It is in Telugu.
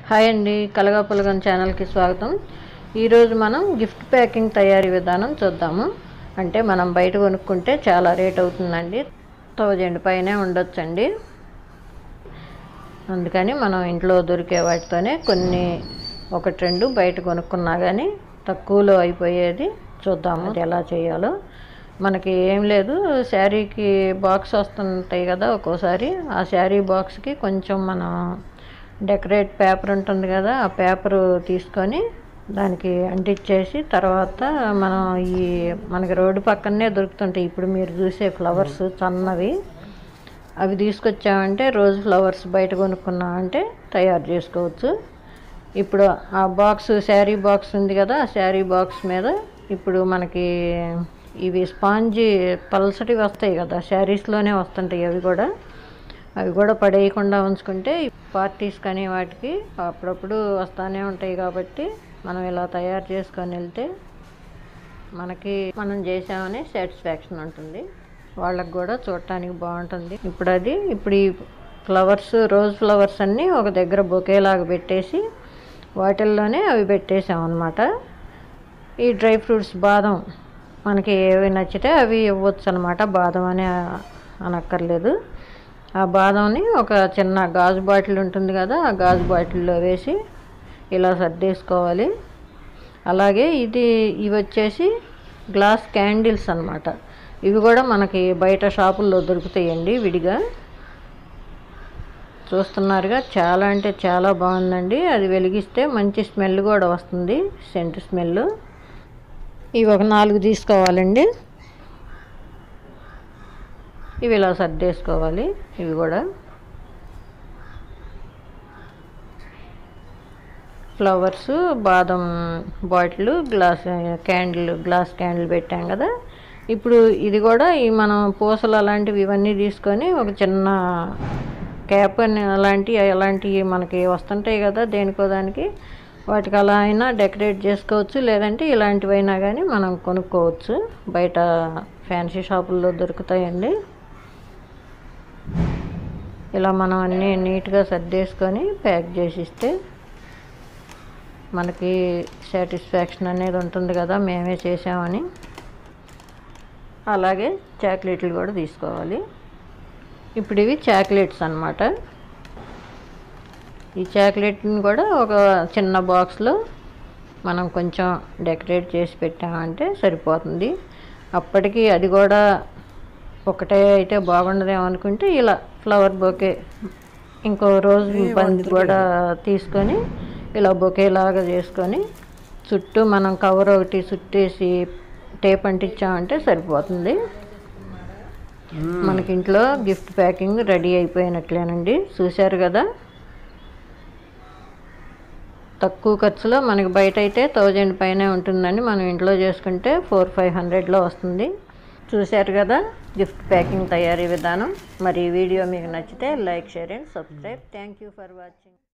హాయ్ అండి కలగాపులగం ఛానల్కి స్వాగతం ఈరోజు మనం గిఫ్ట్ ప్యాకింగ్ తయారీ విధానం చూద్దాము అంటే మనం బయట కొనుక్కుంటే చాలా రేట్ అవుతుందండి థౌజండ్ పైనే ఉండొచ్చండి అందుకని మనం ఇంట్లో దొరికే వాటితోనే కొన్ని ఒకటి రెండు బయట కొనుక్కున్నా కానీ తక్కువలో అయిపోయేది చూద్దాము అది ఎలా చేయాలో మనకి ఏం లేదు శారీకి బాక్స్ వస్తుంటాయి కదా ఒక్కోసారి ఆ శారీ బాక్స్కి కొంచెం మనం డెకరేట్ పేపర్ ఉంటుంది కదా ఆ పేపర్ తీసుకొని దానికి అంటించేసి తర్వాత మనం ఈ మనకి రోడ్డు పక్కనే దొరుకుతుంటాయి ఇప్పుడు మీరు చూసే ఫ్లవర్స్ సన్నవి అవి తీసుకొచ్చామంటే రోజ్ ఫ్లవర్స్ బయట కొనుక్కున్నామంటే తయారు చేసుకోవచ్చు ఇప్పుడు ఆ బాక్స్ శారీ బాక్స్ ఉంది కదా ఆ శారీ బాక్స్ మీద ఇప్పుడు మనకి ఇవి స్పాంజీ పల్సటి వస్తాయి కదా శారీస్లోనే వస్తుంటాయి అవి కూడా అవి కూడా పడేయకుండా ఉంచుకుంటే పార్టీస్ కానీ వాటికి అప్పుడప్పుడు వస్తూనే ఉంటాయి కాబట్టి మనం ఇలా తయారు చేసుకొని వెళ్తే మనకి మనం చేసామని సాటిస్ఫాక్షన్ ఉంటుంది వాళ్ళకి కూడా చూడటానికి బాగుంటుంది ఇప్పుడు అది ఇప్పుడు ఈ ఫ్లవర్స్ రోజ్ ఫ్లవర్స్ అన్నీ ఒక దగ్గర బొకేలాగా పెట్టేసి వాటిల్లోనే అవి పెట్టేసాం అనమాట ఈ డ్రై ఫ్రూట్స్ బాదం మనకి ఏవి నచ్చితే అవి ఇవ్వచ్చు అనమాట బాదం అని అనక్కర్లేదు ఆ బాదంని ఒక చిన్న గాజు బాటిల్ ఉంటుంది కదా ఆ గాజు బాటిల్లో వేసి ఇలా సర్దేసుకోవాలి అలాగే ఇది ఇవి వచ్చేసి గ్లాస్ క్యాండిల్స్ అనమాట ఇవి కూడా మనకి బయట షాపుల్లో దొరుకుతాయండి విడిగా చూస్తున్నారుగా చాలా అంటే చాలా బాగుందండి అది వెలిగిస్తే మంచి స్మెల్ కూడా వస్తుంది సెంట్ స్మెల్ ఇవి ఒక నాలుగు తీసుకోవాలండి ఇవి ఇలా సర్దేసుకోవాలి ఇవి కూడా ఫ్లవర్స్ బాదం bottle glass candle glass candle పెట్టాం కదా ఇప్పుడు ఇది కూడా ఈ మనం పూసలు అలాంటివి ఇవన్నీ తీసుకొని ఒక చిన్న క్యాప్ అని అలాంటివి అలాంటివి మనకి వస్తుంటాయి కదా దేనికో దానికి వాటికి అలా అయినా డెకరేట్ చేసుకోవచ్చు లేదంటే ఇలాంటివైనా కానీ మనం కొనుక్కోవచ్చు బయట ఫ్యాన్సీ షాపుల్లో దొరుకుతాయండి ఇలా మనం అన్నీ నీట్గా సర్దేసుకొని ప్యాక్ చేసి ఇస్తే మనకి సాటిస్ఫాక్షన్ అనేది ఉంటుంది కదా మేమే చేసామని అలాగే చాక్లెట్లు కూడా తీసుకోవాలి ఇప్పుడు ఇవి చాక్లెట్స్ అనమాట ఈ చాక్లెట్ని కూడా ఒక చిన్న బాక్స్లో మనం కొంచెం డెకరేట్ చేసి పెట్టామంటే సరిపోతుంది అప్పటికి అది కూడా ఒకటే అయితే బాగుండదేమో అనుకుంటే ఇలా ఫ్లవర్ బొకే ఇంకో రోజు బంతి కూడా తీసుకొని ఇలా బొకే లాగా చేసుకొని చుట్టూ మనం కవర్ ఒకటి చుట్టేసి టేప్ అంటించామంటే సరిపోతుంది మనకి ఇంట్లో గిఫ్ట్ ప్యాకింగ్ రెడీ అయిపోయినట్లేనండి చూశారు కదా తక్కువ ఖర్చులో మనకి బయట అయితే థౌజండ్ పైనే ఉంటుందండి మనం ఇంట్లో చేసుకుంటే ఫోర్ ఫైవ్ హండ్రెడ్లో వస్తుంది చూశారు కదా గిఫ్ట్ ప్యాకింగ్ తయారీ విధానం మరి ఈ వీడియో మీకు నచ్చితే like share and subscribe thank you for watching